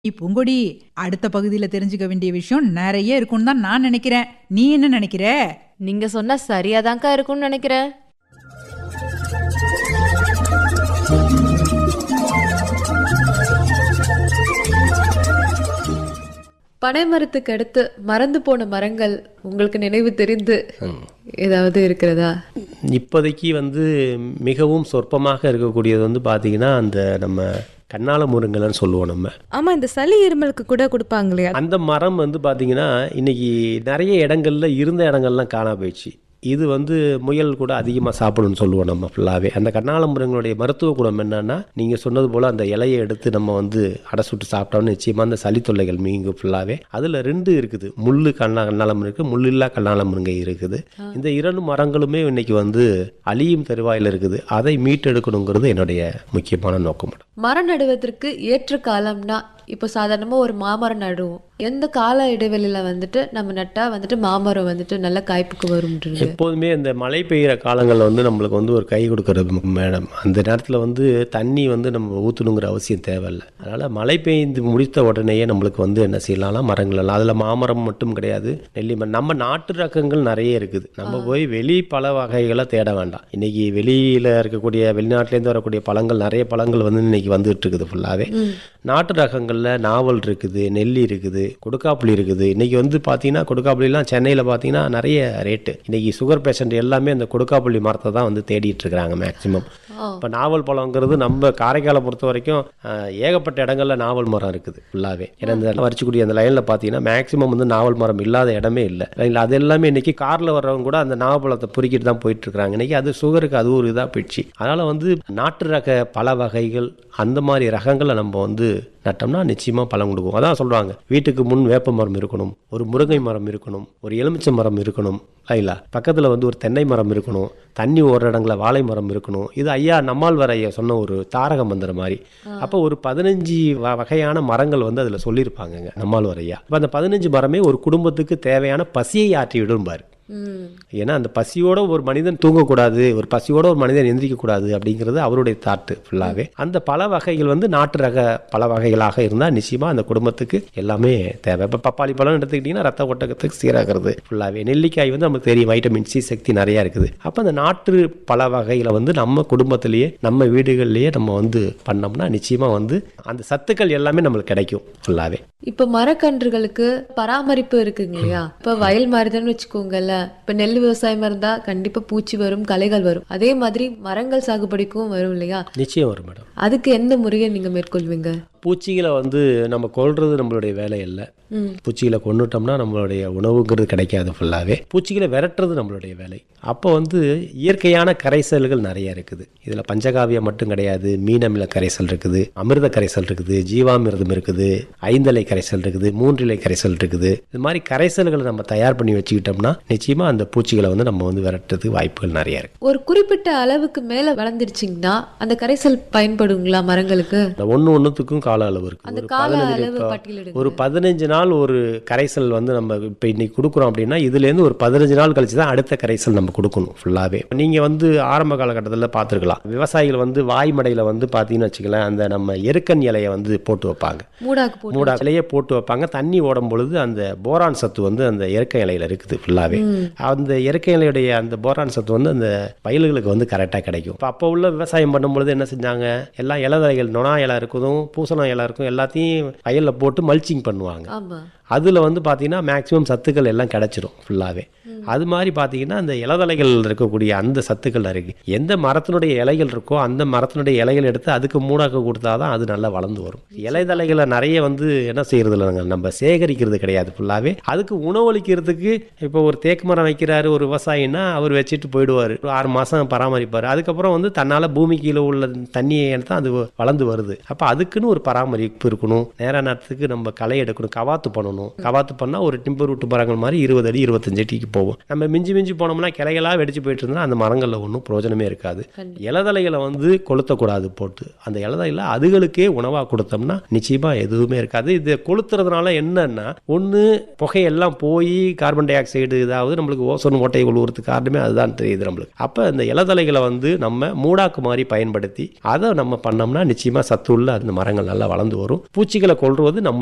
நீ பூங்கொடி அடுத்த பகுதியில தெரிஞ்சுக்க வேண்டிய விஷயம் நிறைய இருக்கும்னு தான் நான் நினைக்கிறேன் நீ என்ன நினைக்கிற நீங்க சொன்னா சரியாதான்க்கா இருக்கும்னு நினைக்கிறேன் பனைமரத்துக்கு அடுத்து மறந்து போன மரங்கள் உங்களுக்கு நினைவு தெரிந்து ஏதாவது இருக்கிறதா இப்போதைக்கு வந்து மிகவும் சொற்பமாக இருக்கக்கூடியது வந்து பார்த்தீங்கன்னா அந்த நம்ம கண்ணால முருங்கலைன்னு சொல்லுவோம் நம்ம ஆமா இந்த சளி இருமலுக்கு கூட கொடுப்பாங்க இல்லையா அந்த மரம் வந்து பார்த்தீங்கன்னா இன்னைக்கு நிறைய இடங்கள்ல இருந்த இடங்கள்லாம் காணா போயிடுச்சு இது வந்து முயல் கூட அதிகமாக சாப்பிடும்னு சொல்லுவோம் நம்ம ஃபுல்லாகவே அந்த கண்ணாலம்புரங்களுடைய மருத்துவ குணம் என்னன்னா நீங்கள் சொன்னது போல் அந்த இலையை எடுத்து நம்ம வந்து அடை சுட்டு சாப்பிட்டோம்னு நிச்சயமாக அந்த சளி தொல்லைகள் மீங்கும் ஃபுல்லாகவே அதில் ரெண்டு இருக்குது முள்ளு கண்ணா கண்ணாலம் இருக்குது முள்ளில்லா கண்ணாலமுருங்கை இருக்குது இந்த இரண்டு மரங்களுமே இன்னைக்கு வந்து அழியும் தருவாயில் இருக்குது அதை மீட்டெடுக்கணுங்கிறது என்னுடைய முக்கியமான நோக்கம் மரம் நடுவதற்கு ஏற்ற காலம்னா இப்போ சாதாரணமா ஒரு மாமரம் நடுவோம் எந்த கால இடைவெளியில வந்துட்டு நம்ம நட்டா வந்துட்டு மாமரம் வந்துட்டு நல்ல காய்ப்புக்கு வரும்ன்றது எப்போதுமே இந்த மழை பெய்கிற காலங்களில் வந்து நம்மளுக்கு வந்து ஒரு கை கொடுக்கறது மேடம் அந்த நேரத்தில் வந்து தண்ணி வந்து நம்ம ஊற்றணுங்கிற அவசியம் தேவையில்லை அதனால் மழை பெய்ந்து முடித்த உடனேயே நம்மளுக்கு வந்து என்ன செய்யலாம்னா மரங்கள் எல்லாம் அதில் மாமரம் மட்டும் கிடையாது நெல்லி மரம் நம்ம நாட்டு ரகங்கள் நிறைய இருக்குது நம்ம போய் வெளி பல வகைகளை தேட வேண்டாம் இன்னைக்கு வெளியில் இருக்கக்கூடிய வெளிநாட்டிலேருந்து வரக்கூடிய பழங்கள் நிறைய பழங்கள் வந்து இன்னைக்கு வந்துட்டு இருக்குது ஃபுல்லாகவே நாட்டு ரகங்களில் நாவல் இருக்குது நெல்லி இருக்குது கொடுக்காப்புளி இருக்குது இன்னைக்கு வந்து பார்த்தீங்கன்னா கொடுக்காப்புளிலாம் சென்னையில் பார்த்தீங்கன்னா நிறைய ரேட்டு இன்னைக்கு சுகர் பேஷண்ட் எல்லாமே அந்த கொடுக்காப்புளி மரத்தை தான் வந்து தேடிட்டு இருக்கிறாங்க மேக்ஸிமம் இப்போ நாவல் பழங்கிறது நம்ம காரைக்காலை பொறுத்த வரைக்கும் அஹ், ஏகப்பட்ட இடங்கள்ல நாவல் மரம் இருக்குது ஃபுல்லாகவே ஏன்னா இந்த வரிச்சக்கூடிய அந்த லைனில் பார்த்தீங்கன்னா மேக்ஸிமம் வந்து நாவல் மரம் இல்லாத இடமே இல்லை லைனில் அது எல்லாமே இன்னைக்கு காரில் வர்றவங்க கூட அந்த நாவப்பழத்தை பொறுக்கிட்டு தான் போயிட்டு இருக்காங்க இன்னைக்கு அது சுகருக்கு அது ஒரு இதாக போயிடுச்சு அதனால் வந்து நாட்டு ரக பல வகைகள் அந்த மாதிரி ரகங்களை நம்ம வந்து நட்டோம்னா நிச்சயமாக பலன் கொடுக்கும் அதான் சொல்கிறாங்க வீட்டுக்கு முன் வேப்ப மரம் இருக்கணும் ஒரு முருங்கை மரம் இருக்கணும் ஒரு எலுமிச்சை மரம் இருக்கணும் இல்ல பக்கத்தில் வந்து ஒரு தென்னை மரம் இருக்கணும் தண்ணி ஓடுற இடங்கள வாழை மரம் இருக்கணும் இது ஐயா நம்மாழ்வார் ஐயா சொன்ன ஒரு தாரக மந்திரம் மாதிரி அப்போ ஒரு பதினஞ்சு வ- வகையான மரங்கள் வந்து அதில் சொல்லியிருப்பாங்கங்க நம்மாழ்வார் ஐயா அப்போ அந்த பதினஞ்சு மரமே ஒரு குடும்பத்துக்கு தேவையான பசியை ஆற்றி விடும்பாரு ஏன்னா அந்த பசியோட ஒரு மனிதன் தூங்கக்கூடாது ஒரு பசியோட ஒரு மனிதன் எந்திரிக்கக்கூடாது அப்படிங்கிறது அவருடைய தாட்டு ஃபுல்லாகவே அந்த பல வகைகள் வந்து நாட்டு ரக பல வகைகளாக இருந்தால் நிச்சயமாக அந்த குடும்பத்துக்கு எல்லாமே தேவை இப்போ பப்பாளி பழம் எடுத்துக்கிட்டிங்கன்னா ரத்த ஒட்டகத்துக்கு சீராகிறது ஃபுல்லாகவே நெல்லிக்காய் வந்து நமக்கு தெரியும் வைட்டமின் சி சக்தி நிறையா இருக்குது அப்போ அந்த நாட்டு பல வகைகளை வந்து நம்ம குடும்பத்திலேயே நம்ம வீடுகள்லேயே நம்ம வந்து பண்ணோம்னா நிச்சயமாக வந்து அந்த சத்துக்கள் எல்லாமே நம்மளுக்கு கிடைக்கும் ஃபுல்லாகவே இப்ப மரக்கன்றுகளுக்கு பராமரிப்பு இருக்குங்க இல்லையா இப்ப வயல் மாதிரிதான்னு வச்சுக்கோங்கல்ல இப்ப நெல் விவசாயமா இருந்தா கண்டிப்பா பூச்சி வரும் களைகள் வரும் அதே மாதிரி மரங்கள் சாகுபடிக்கும் வரும் இல்லையா நிச்சயம் வரும் மேடம் அதுக்கு எந்த முறையை நீங்க மேற்கொள்வீங்க பூச்சிகளை வந்து நம்ம கொல்றது நம்மளுடைய வேலை இல்லை பூச்சிகளை கொண்டுட்டோம்னா நம்மளுடைய உணவுங்கிறது கிடைக்காது ஃபுல்லாகவே பூச்சிகளை விரட்டுறது நம்மளுடைய வேலை அப்போ வந்து இயற்கையான கரைசல்கள் நிறைய இருக்குது இதில் பஞ்சகாவியம் மட்டும் கிடையாது மீனமில கரைசல் இருக்குது அமிர்த கரைசல் இருக்குது ஜீவாமிர்தம் இருக்குது ஐந்தலை கரைசல் இருக்குது மூன்றிலை கரைசல் இருக்குது இது மாதிரி கரைசல்களை நம்ம தயார் பண்ணி வச்சுக்கிட்டோம்னா நிச்சயமாக அந்த பூச்சிகளை வந்து நம்ம வந்து விரட்டுறதுக்கு வாய்ப்புகள் நிறைய இருக்கு ஒரு குறிப்பிட்ட அளவுக்கு மேல வளர்ந்துருச்சுங்கன்னா அந்த கரைசல் பயன்படுங்களா மரங்களுக்கு இந்த ஒன்று ஒன்றுத்துக்கும் கால அளவு இருக்கு அந்த ஒரு கால பதினஞ்சு அளவு இப்போ பட்டியலிடுங்க. ஒரு பதினஞ்சு நாள் ஒரு கரைசல் வந்து நம்ம இப்போ இன்னைக்கு கொடுக்குறோம் அப்படின்னா இதுலேருந்து ஒரு பதினஞ்சு நாள் கழிச்சு தான் அடுத்த கரைசல் நம்ம கொடுக்கணும் ஃபுல்லாகவே நீங்கள் வந்து ஆரம்ப காலகட்டத்தில் பார்த்துருக்கலாம் விவசாயிகள் வந்து வாய்மடையில் வந்து பார்த்தீங்கன்னு வச்சுக்கலாம் அந்த நம்ம எருக்கன் இலையை வந்து போட்டு வைப்பாங்க மூடாக்கு போட்டு மூடா இலையை போட்டு வைப்பாங்க தண்ணி ஓடும் பொழுது அந்த போரான் சத்து வந்து அந்த இயற்கை இலையில இருக்குது ஃபுல்லாகவே அந்த இயற்கை இலையுடைய அந்த போரான் சத்து வந்து அந்த வயல்களுக்கு வந்து கரெக்டாக கிடைக்கும் இப்போ அப்போ உள்ள விவசாயம் பண்ணும்பொழுது என்ன செஞ்சாங்க எல்லாம் இலதலைகள் நொணா இலை இருக்குதும் பூசணம் இலை இருக்கும் எல்லாத்தையும் வயலில் போட்டு மல்ச்சிங் பண்ணுவாங்க ஆமா அதில் வந்து பார்த்தீங்கன்னா மேக்ஸிமம் சத்துக்கள் எல்லாம் கிடைச்சிரும் ஃபுல்லாகவே அது மாதிரி பார்த்தீங்கன்னா அந்த இலதலைகள் இருக்கக்கூடிய அந்த சத்துக்கள் இருக்கு எந்த மரத்தினுடைய இலைகள் இருக்கோ அந்த மரத்தினுடைய இலைகள் எடுத்து அதுக்கு மூடாக்க கொடுத்தா தான் அது நல்லா வளர்ந்து வரும் இலைதலைகளை நிறைய வந்து என்ன செய்யறது இல்லைங்க நம்ம சேகரிக்கிறது கிடையாது ஃபுல்லாகவே அதுக்கு உணவளிக்கிறதுக்கு இப்போ ஒரு தேக்கு மரம் வைக்கிறாரு ஒரு விவசாயின்னா அவர் வச்சுட்டு போயிடுவார் ஒரு ஆறு மாதம் பராமரிப்பார் அதுக்கப்புறம் வந்து தன்னால் பூமி கீழே உள்ள தண்ணியை எடுத்து அது வளர்ந்து வருது அப்போ அதுக்குன்னு ஒரு பராமரிப்பு இருக்கணும் நேர நேரத்துக்கு நம்ம களை எடுக்கணும் கவாத்து பண்ணணும் பண்ணும் கவாத்து பண்ணால் ஒரு டிம்பர் விட்டு மரங்கள் மாதிரி இருபது அடி இருபத்தஞ்சு அடிக்கு போகும் நம்ம மிஞ்சி மிஞ்சி போனோம்னா கிளைகளாக வெடிச்சு போயிட்டு இருந்தால் அந்த மரங்களில் ஒன்றும் பிரயோஜனமே இருக்காது இலதலைகளை வந்து கொளுத்தக்கூடாது போட்டு அந்த இலதலைகளை அதுகளுக்கே உணவாக கொடுத்தோம்னா நிச்சயமாக எதுவுமே இருக்காது இது கொளுத்துறதுனால என்னன்னா ஒன்று புகையெல்லாம் போய் கார்பன் டை ஆக்சைடு இதாவது நம்மளுக்கு ஓசோன் ஓட்டை உழுவுறதுக்கு காரணமே அதுதான் தெரியுது நம்மளுக்கு அப்போ இந்த இலதலைகளை வந்து நம்ம மூடாக்கு மாதிரி பயன்படுத்தி அதை நம்ம பண்ணோம்னா நிச்சயமாக சத்துள்ள அந்த மரங்கள் நல்லா வளர்ந்து வரும் பூச்சிகளை கொள்வது நம்ம